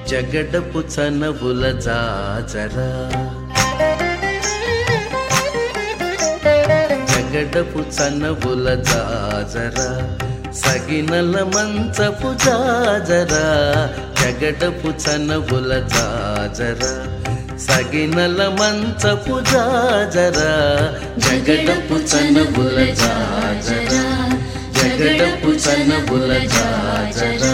జగడపు చనవుల జాజరా జగడపు చనవుల జాజరా సగినల మంచపు జాజరా జగడపు చనవుల జాజరా సగినల మంచపు జాజరా జగడపు చనవుల జాజరా జగడపు చనవుల జాజరా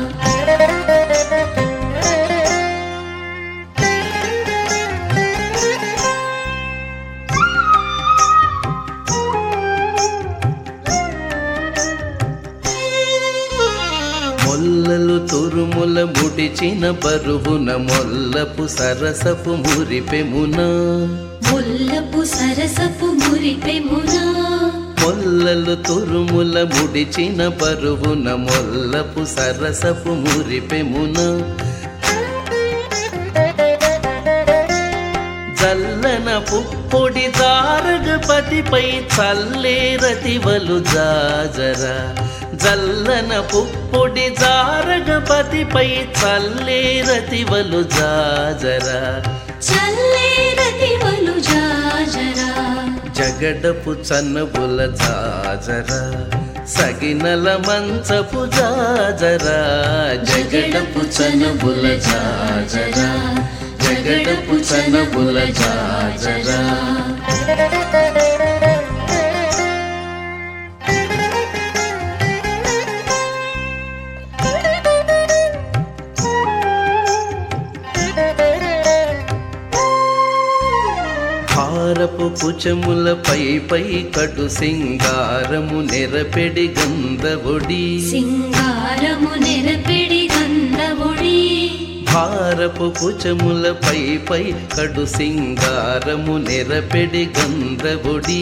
మొల్లలు తురుముల ముడిచిన బరువున మొల్లపు సరసపు మురిపెమున ముల్లపు సరసపు మురిపెమునా మొల్లలు తురుముల ముడిచిన బరువున మొల్లపు సరసపు మురిపెమున జల్లన పుప్పొడి దారగపతిపై చల్లేరతివలు జాజరా జల్లన పుప్పొడి జారగపతిపై చల్లేరతివలు జాజరా చల్లేరతివలు జాజరా జగడపు చన్నబుల జాజరా సగినల మంచపు జాజరా జగడపు చనబుల జాజరా జగడపు చనబుల జాజరా హారపు కుచముల పై పై కటు సింగారము నెరపెడి గంధవుడి సింగారము నెరపెడి గంధవుడి భారపు కుచముల పై పై కడు సింగారము నెరపెడి గంధవుడి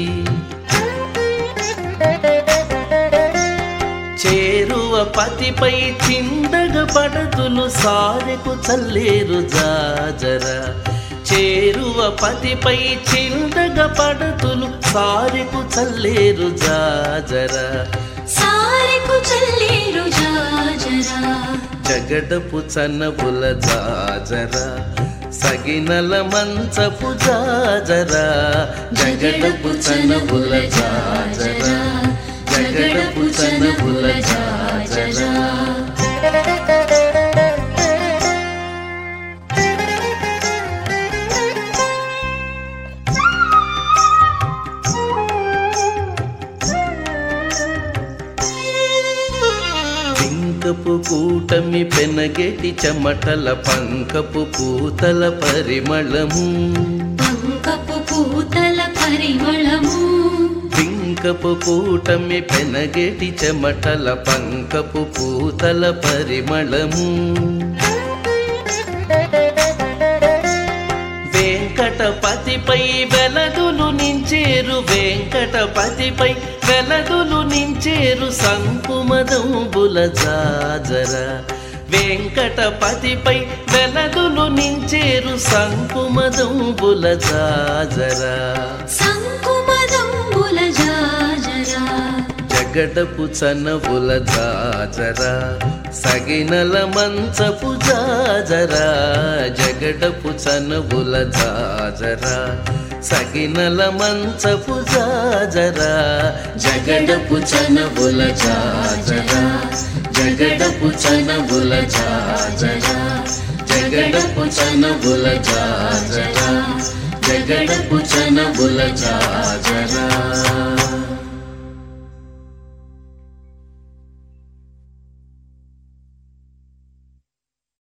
చేరువ పతిపై చిందగ పడతులు సారెకు చల్లేరు జాజరా చేరువ పతిపై చిందగ పడతులు సారెకు చల్లేరు జాజరా సారెకు చల్లేరు జాజరా జగడపు చనబుల జాజరా సగినల మంచపు జాజరా జగడపు చనబుల జాజరా జగడపు చనబుల జాజరా పింకపు కూటమి పెనగెటి చెమటల పంకపు పూతల పరిమళము పంకపు పూతల పరిమళము పింకపు కూటమి పెనగెటి చెమటల పంకపు పూతల పరిమళము వెంకటపతిపై వెలదులు నించేరు వెంకటపతిపై వెలదులు నించేరు సంకుమదంబుల జాజరా వెంకటపతిపై వెలదులు నించేరు సంకుమదంబుల జాజరా సంకుమదంబుల జాజరా జగడపు చనవుల జాజరా సగినల మంచపు జాజరా జగడపు చనవుల జాజరా సగినల మంచపు జాజరా జగడపు చనవుల జాజరా జగడపు చనవుల జాజరా జగడపు చనవుల జాజరా జగడపు చనవుల జాజరా